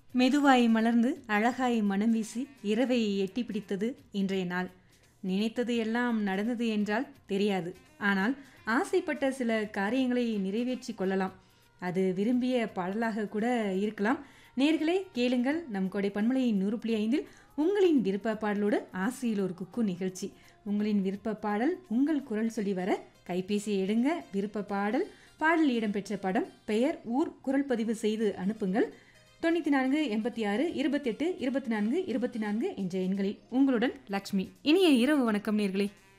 மெதுவாய் மலர்ந்து அழகாய் மனம் வீசி இரவை எட்டி பிடித்தது இன்றைய நாள் நினைத்தது எல்லாம் நடந்தது என்றால் தெரியாது ஆனால் ஆசைப்பட்ட சில காரியங்களை நிறைவேற்றி கொள்ளலாம் அது விரும்பிய பாடலாக கூட இருக்கலாம் நேர்களே கேளுங்கள் நம் கொடை பன்மலையின் நூறு புள்ளி ஐந்தில் உங்களின் விருப்ப பாடலோடு ஆசையில் ஒரு குக்கு நிகழ்ச்சி உங்களின் விருப்ப பாடல் உங்கள் குரல் சொல்லி வர கைபேசியை எடுங்க விருப்ப பாடல் பாடல் இடம்பெற்ற படம் பெயர் ஊர் குரல் பதிவு செய்து அனுப்புங்கள் தொண்ணூற்றி நான்கு எண்பத்தி ஆறு இருபத்தெட்டு இருபத்தி நான்கு இருபத்தி நான்கு என்ற எண்களில் உங்களுடன் லக்ஷ்மி இனிய இரவு வணக்கம் நேர்களே